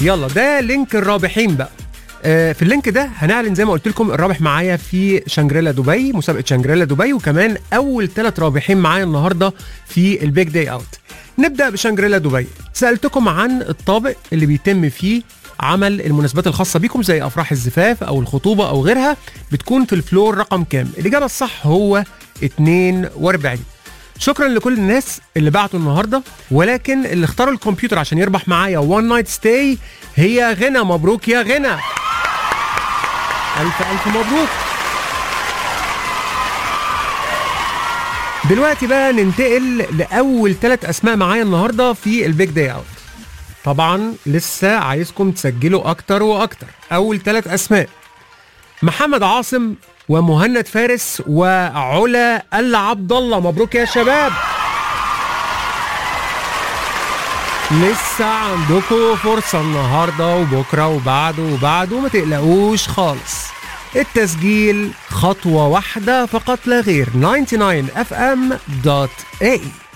يلا ده لينك الرابحين بقى آه، في اللينك ده هنعلن زي ما قلت لكم الرابح معايا في شانجريلا دبي مسابقه شانجريلا دبي وكمان اول ثلاث رابحين معايا النهارده في البيج داي اوت نبدا بشانجريلا دبي سالتكم عن الطابق اللي بيتم فيه عمل المناسبات الخاصه بيكم زي افراح الزفاف او الخطوبه او غيرها بتكون في الفلور رقم كام الاجابه الصح هو 42 شكرا لكل الناس اللي بعتوا النهارده ولكن اللي اختاروا الكمبيوتر عشان يربح معايا وان نايت ستاي هي غنى مبروك يا غنى الف الف مبروك دلوقتي بقى ننتقل لاول ثلاث اسماء معايا النهارده في البيج داي اوت طبعا لسه عايزكم تسجلوا اكتر واكتر اول ثلاث اسماء محمد عاصم ومهند فارس وعلا العبد الله مبروك يا شباب لسه عندكم فرصة النهاردة وبكرة وبعده وبعده ما تقلقوش خالص التسجيل خطوة واحدة فقط لا غير 99fm.ae